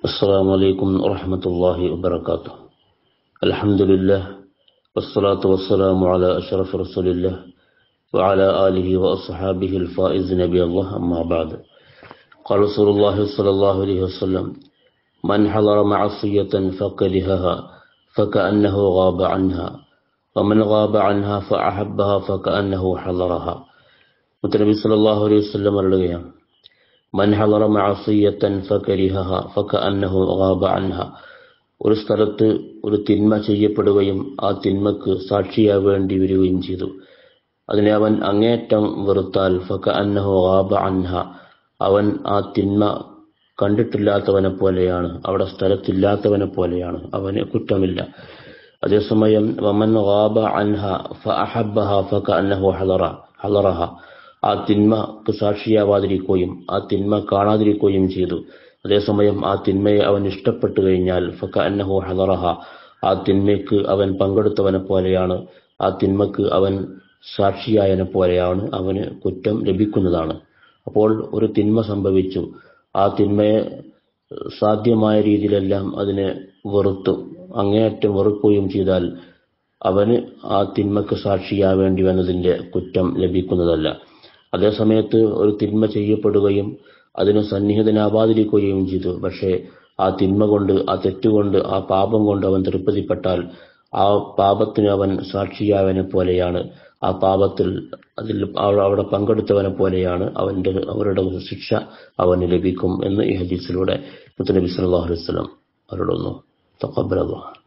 السلام عليكم ورحمة الله وبركاته الحمد لله والصلاة والسلام على أشرف رسول الله وعلى آله وأصحابه الفائز نبي الله أما بعد قال رسول الله صلى الله عليه وسلم من حضر معصية فكرهها فكأنه غاب عنها ومن غاب عنها فأحبها فكأنه حضرها മുത്തനബി സല്ലല്ലാഹു അലൈഹി വസല്ലം പറയുകയാണ് മൻ ഹളറ മഅസിയത്തൻ ഫകരിഹഹ ഫകഅന്നഹു ഗാബ അൻഹ ഒരു സ്ഥലത്ത് ഒരു തിന്മ ചെയ്യപ്പെടുകയും ആ തിന്മക്ക് സാക്ഷിയാവേണ്ടി വരികയും ചെയ്തു അതിനെ അവൻ അങ്ങേറ്റം വെറുത്താൽ ഫകഅന്നഹു ഗാബ അൻഹ അവൻ ആ തിന്മ കണ്ടിട്ടില്ലാത്തവനെ പോലെയാണ് അവിടെ സ്ഥലത്തില്ലാത്തവനെ പോലെയാണ് അവന് കുറ്റമില്ല അതേസമയം വമൻ ഗാബ അൻഹ ഫഅഹബ്ബഹ ഫകഅന്നഹു ഹളറ ഹളറഹ ആ തിന്മക്ക് സാക്ഷിയാവാതിരിക്കുകയും ആ തിന്മ കാണാതിരിക്കുകയും ചെയ്തു അതേസമയം ആ തിന്മയെ അവൻ ഇഷ്ടപ്പെട്ടു കഴിഞ്ഞാൽ ഫക്ക അന്നഹു ഹദറഹ ആ തിന്മയ്ക്ക് അവൻ പങ്കെടുത്തവനെ പോലെയാണ് ആ തിന്മക്ക് അവൻ സാക്ഷിയായനെ പോലെയാണ് അവന് കുറ്റം ലഭിക്കുന്നതാണ് അപ്പോൾ ഒരു തിന്മ സംഭവിച്ചു ആ തിന്മയെ സാധ്യമായ രീതിയിലെല്ലാം അതിനെ വെറുത്തു അങ്ങേയറ്റം വെറുക്കുകയും ചെയ്താൽ അവന് ആ തിന്മക്ക് സാക്ഷിയാവേണ്ടി വന്നതിന്റെ കുറ്റം ലഭിക്കുന്നതല്ല അതേസമയത്ത് ഒരു തിന്മ ചെയ്യപ്പെടുകയും അതിന് സന്നിഹിതനാവാതിരിക്കുകയും ചെയ്തു പക്ഷേ ആ തിന്മ കൊണ്ട് ആ തെറ്റുകൊണ്ട് ആ പാപം കൊണ്ട് അവൻ തൃപ്തിപ്പെട്ടാൽ ആ പാപത്തിന് അവൻ സാക്ഷിയാവനെ പോലെയാണ് ആ പാപത്തിൽ അതിൽ അവിടെ പങ്കെടുത്തവനെ പോലെയാണ് അവന്റെ അവരുടെ ശിക്ഷ അവന് ലഭിക്കും എന്ന് ഈ ഹദീസിലൂടെ മുത്തനബി സല്ലല്ലാഹു അലൈഹി വസല്ലം അവരോടൊന്നു തഖബ്ബലല്ലാഹ്